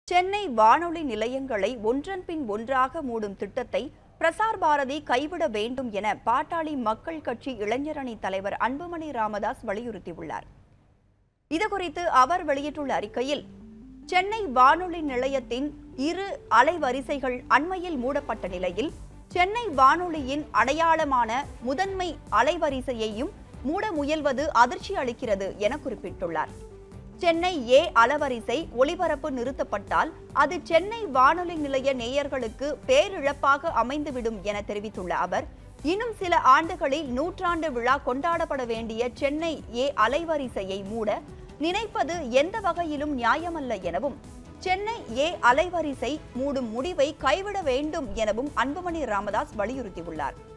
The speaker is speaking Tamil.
சென்னை வானொலி நிலையங்களை ஒன்றன் பின் ஒன்றாக மூடும் திட்டத்தை பிரசார் பாரதி கைவிட வேண்டும் என பாட்டாளி மக்கள் கட்சி இளைஞரணி தலைவர் அன்புமணி ராமதாஸ் வலியுறுத்தியுள்ளார் இதுகுறித்து அவர் வெளியிட்டுள்ள அறிக்கையில் சென்னை வானொலி நிலையத்தின் இரு அலைவரிசைகள் அண்மையில் மூடப்பட்ட நிலையில் சென்னை வானொலியின் அடையாளமான முதன்மை அலைவரிசையையும் மூட முயல்வது அதிர்ச்சி அளிக்கிறது என குறிப்பிட்டுள்ளார் சென்னை ஏ அலவரிசை ஒளிபரப்பு நிறுத்தப்பட்டால் அது சென்னை வானொலி நிலைய நேயர்களுக்கு பேரிழப்பாக அமைந்துவிடும் என தெரிவித்துள்ள அவர் இன்னும் சில ஆண்டுகளில் நூற்றாண்டு விழா கொண்டாடப்பட வேண்டிய சென்னை ஏ அலைவரிசையை மூட நினைப்பது எந்த வகையிலும் நியாயமல்ல எனவும் சென்னை ஏ அலைவரிசை மூடும் முடிவை கைவிட வேண்டும் எனவும் அன்புமணி ராமதாஸ் வலியுறுத்தியுள்ளார்